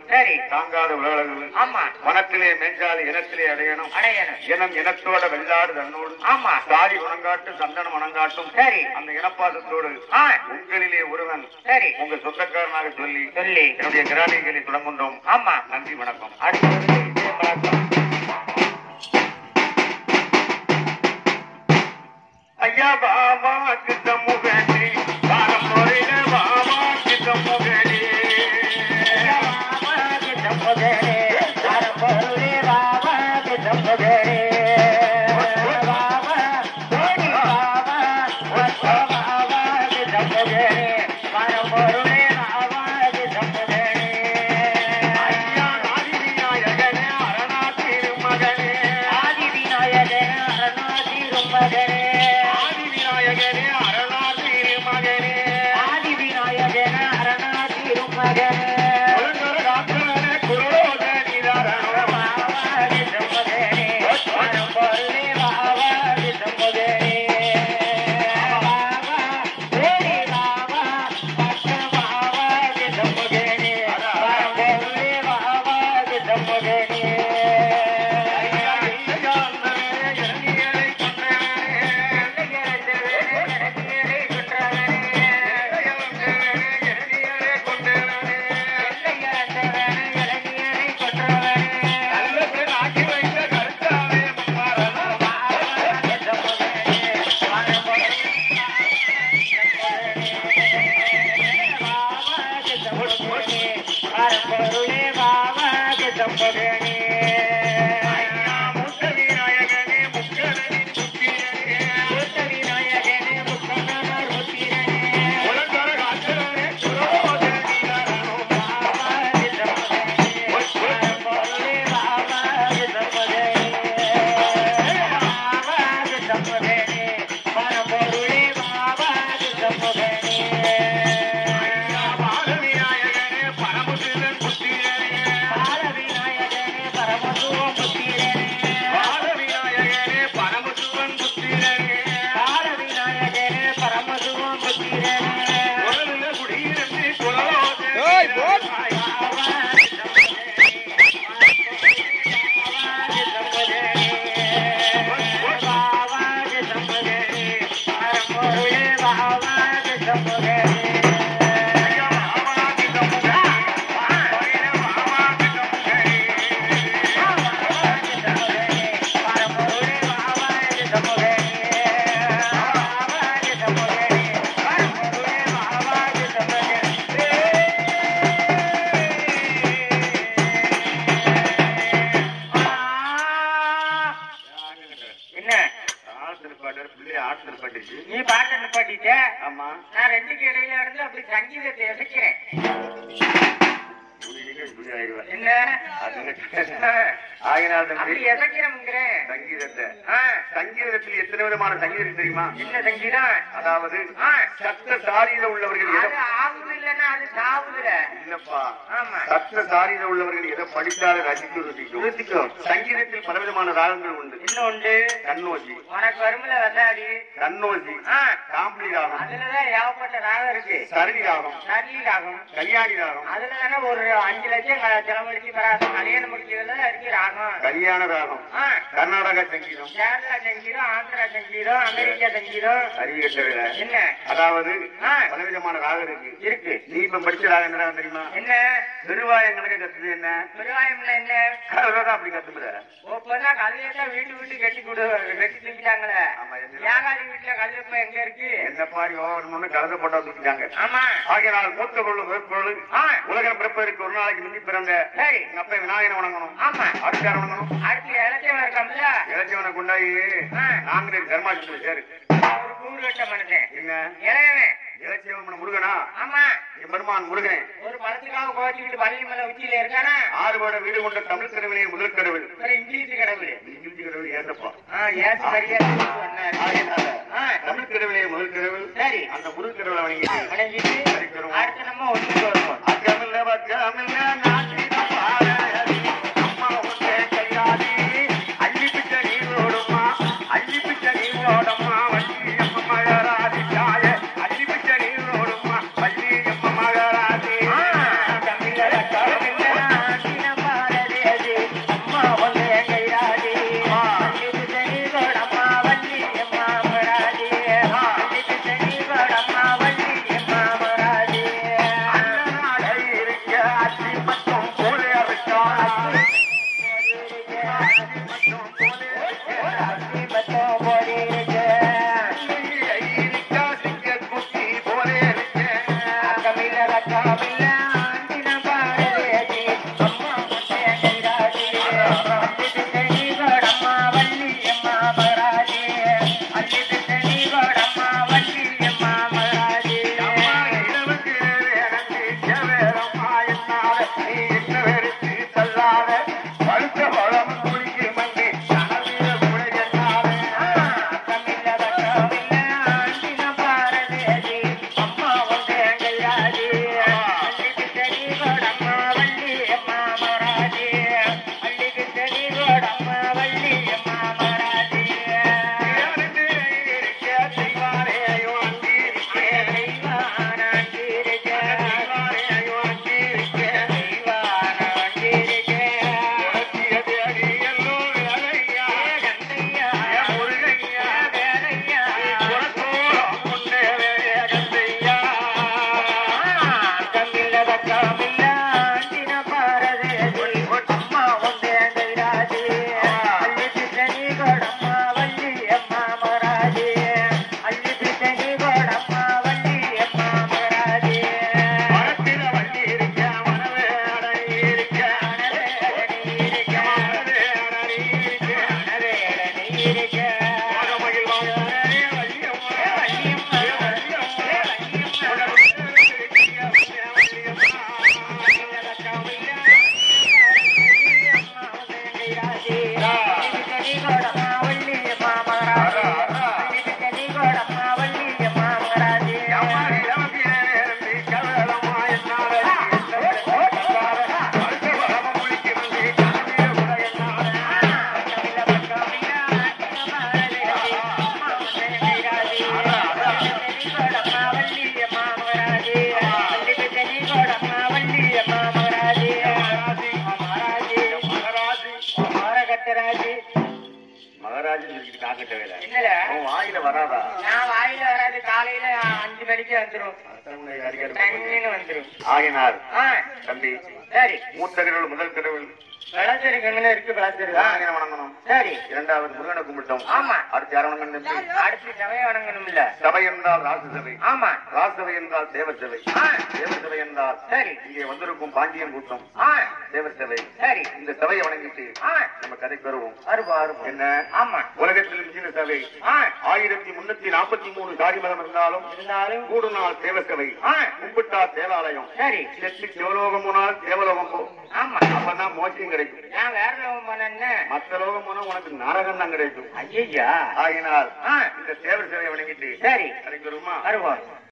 சரி தாங்காத உலகளவு ஆமா மனத்திலே மேஞ்சாது இனத்திலே அடையணும் அடையணும் இனம் இனத்தோட வெள்ளாடு தன்னோடு ஆமா சாதி வணங்காட்டு சந்தனம் வணங்காட்டும் சரி அந்த இனப்பாசத்தோடு ஆ உங்களிலே ஒருவன் சரி உங்க சொந்தக்காரனாக சொல்லி சொல்லி என்னுடைய கிராமிகளை தொடங்குகின்றோம் ஆமா நன்றி வணக்கம் அடுத்து பழக்கம் ஐயா பாபா கிட்ட முகடி பாரம்பரிய பாபா கிட்ட முகடி ஐயா நாதி விநாயகனே அரணா திருமகனே ஆதி விநாயகனே அரணா திருமகனே ஒருங்கர காத்தனே குரோதனி தரணம் ஐயா இல்லையாந்தனே இறங்கியலை கொன்றவனே இறங்கியலை கொன்றவனே நல்ல பேர் ஆக்கி வைத்த கருத்தாவே மரணம் ஐயா முத்த விநாயகனே முக்கடலின் சுத்திரனே உலகர காத்தனே குரோதனி தரணம் ஐயா பால விநாயகனே பரமசிவன் புத்திரனே பால விநாயகனே பரமசிவன் புத்திரனே உலகில குடியிருந்து குலோதனி ஐயா பாபாதி தமுகே பைரவ பாபாதி தமுகே என்ன ஆத்திரப்பாட்டர் பிள்ளை ஆத்திரப்பட்டுச்சு நீ பாட்டு நிப்பாட்டிட்ட ஆமா நான் ரெண்டுக்கு இடையில இருந்து அப்படி சங்கீதத்தை எசைக்கிறேன் இப்படி இப்படி ஆயிடுவேன் என்ன ஆகினால் அப்படி தம்பி எசைக்கிறேங்கிறேன் சங்கீதத்தை ஆ, சங்கீதத்தில் எத்தனை விதமான சங்கீதம் தெரியுமா என்ன சங்கீதம் அதாவது ஆ, சத்த சாரியில உள்ளவர்கள் அது எதை ஆகுது இல்லைன்னா அது சாவுதுல இல்லப்பா ஆமா சத்த சாரியில உள்ளவர்கள் எதை படித்தாலும் ரசித்து ருசிக்கும் ருசிக்கும். சங்கீதத்தில் பலவிதமான ராகங்கள் உண்டு இன்னொன்று கண்ணோசி உனக்கு வரும்ல வந்தாடி கண்ணோசி ஆ, காம்பளி ராகம் அதுலதான் ஏகப்பட்ட ராகம் இருக்கு சரணி ராகம் நரளி ராகம் கல்யாணி ராகம் அதுல தானே ஒரு அஞ்சு லட்சம் க- செலவழிச்சு பெறாத கல்யாணம் முடிச்சதுல இருக்கு ராகம் கல்யாண ராகம் ஆ, கர்நாடக சங்கீதம் கேரளா சங்கீதம் ஆந்திரா சங்கீதம் அமெரிக்கா சங்கீதம் அறிவிக்கவில்லை என்ன அதாவது ஆ. பலவிதமான ராகம் இருக்கு இருக்கு நீ இப்ப படிச்ச ராகம் என்ன ராகம் தெரியுமா என்ன திருவாயம் கணக்கு கத்துது என்ன பெருவாயம்னா என்ன கதவை அப்படி கத்துமுற இப்பதான் கல்வியத்தான் வீட்டு வீட்டு கட்டி கொடு கட்டி தூக்கிட்டாங்களே ஆமா, என்ன? ஏகாதி வீட்டுல கல்வியப்ப எங்க இருக்கு என்னப்பா யோகம்னு கலந்து போட்டா தூக்கிட்டாங்க ஆமா ஆகியனால் மூத்த பொருள் வேற்பொருள் ஆ, உலகம் பிறப்பதற்கு ஒரு நாளைக்கு முந்தி பிறந்த சரி எங்க அப்பா விநாயகனை வணங்கணும் ஆமா ஆட்சியார வணங்கணும் அடுத்து இலட்சியம் இருக்கோம்ல இலட்சியவனை கொண்டாயி ஆ. நாங்களே தர்மாசத்துல சேரு ஒரு கூறு கட்ட மனுஷன் என்ன இளையவன் இலட்சியவன் முருகனா ஆமா என் பெருமான் முருகனே ஒரு பழத்துக்காக கோச்சிக்கிட்டு பள்ளி மலை உச்சியில இருக்கானா ஆறு வருட வீடு கொண்ட தமிழ் கடவுளே முதல் கடவுள் ஒரு இங்கிலீஷ் கடவுள் இங்கிலீஷ் கடவுள் ஏற்றப்பா ஆ, ஏசு சரியா சொன்னாரு ஆகையினால ஆ, தமிழ் கடவுளே முதல் கடவுள் சரி அந்த முருக கடவுளை வணங்கிட்டு வணங்கிட்டு சரிக்கிறோம். அடுத்து நம்ம ஒண்ணுக்கு வருவோம் அக்கமில்ல பக்கமில்ல நாட்டின பாரதி அம்மா உன்னே கையாடி அள்ளி பிச்ச நீரோடுமா அள்ளி பிச்ச நீரோடம்மா வள்ளி அம்ம மகராதி தாய அள்ளி பிச்ச நீரோடுமா வள்ளி அம்ம மகராதி ஆ, தமிழர கவிஞனா, அத்தி மட்டும் போலே இருக்கான் அத்தி மட்டும் போலே இருக்கா சிங்க குட்டி போலே இருக்கேன் அம்மா இரவுக்கு எனக்கு கேவேரம்மா என்னால நீ என்ன வெறுத்து தள்ளாத பழுத்த பழம் குளிக்கு மண்ணி கனவில குழையன்னாலே தேவனுக்கு இருக்க செய்வாரே ஐயோ அங்கி இருக்கேன் செய்வாரே ஐயோ அங்கி இருக்கேன் உனக்கியது அடி எல்லோ வேலையா என் முருகையா உனக்கோரம் முன்னே வேகந்தையா மரத்தில வள்ளி இருக்க மனவே அடங்கி இருக்க மனவே அடங்கி இருக்க மகமகிழ் வாழவே வள்ளியம்மா மகாராஜன் சொல்லிட்டு காக்கட்ட வேலை என்னல உன் வாயில வராதா நான் வாயில வராது காலையில அஞ்சு மணிக்கு வந்துரும் அரசனுடைய அதிகாரம் தண்ணின்னு வந்துரும் ஆகினார் ஆ, தம்பி சரி மூத்த கடவுள் முதல் கடவுள் விளைச்சிருக்கங்கன்னு இருக்கு விளைச்சிருக்கா ஆஞ்சனை வணங்கணும் சரி இரண்டாவது முருகனை கும்பிட்டோம் ஆமா. அடுத்து யாரை வணங்கணும் தம்பி அடுத்து சபையை வணங்கணும் இல்ல சபை என்றால் ராசசபை ஆமா ராசசபை என்றால் தேவசபை ஆ, தேவசபை என்றால் சரி இங்கே வந்திருக்கும் பாண்டியன் கூட்டம் ஆ, தேவர் சபை சரி இந்த சபையை வணங்கிட்டு ஆ, நம்ம கதைக்கு வருவோம் அருவா அருவா என்ன ஆமா உலகத்தில் மிஞ்சின சபை ஆ, ஆயிரத்தி முன்னூத்தி நாற்பத்தி மூணு சாதி மதம் இருந்தாலும் இருந்தாலும் கூடு நாள் தேவ சபை ஆ, கும்பிட்டார் தேவாலயம் சரி செத்து சிவலோகம் போனால் தேவலோகம் போ ஆமா அப்பதான் மோட்சம் கிடைக்கும் நான் வேற லோகம் போனேன்னு மத்த லோகம் போனா உனக்கு நரகம் தான் கிடைக்கும் ஐயா ஆகினால் ஆ, இந்த தேவர் சேவை வணங்கிட்டு சரி கடைக்கு வருமா வருவோம்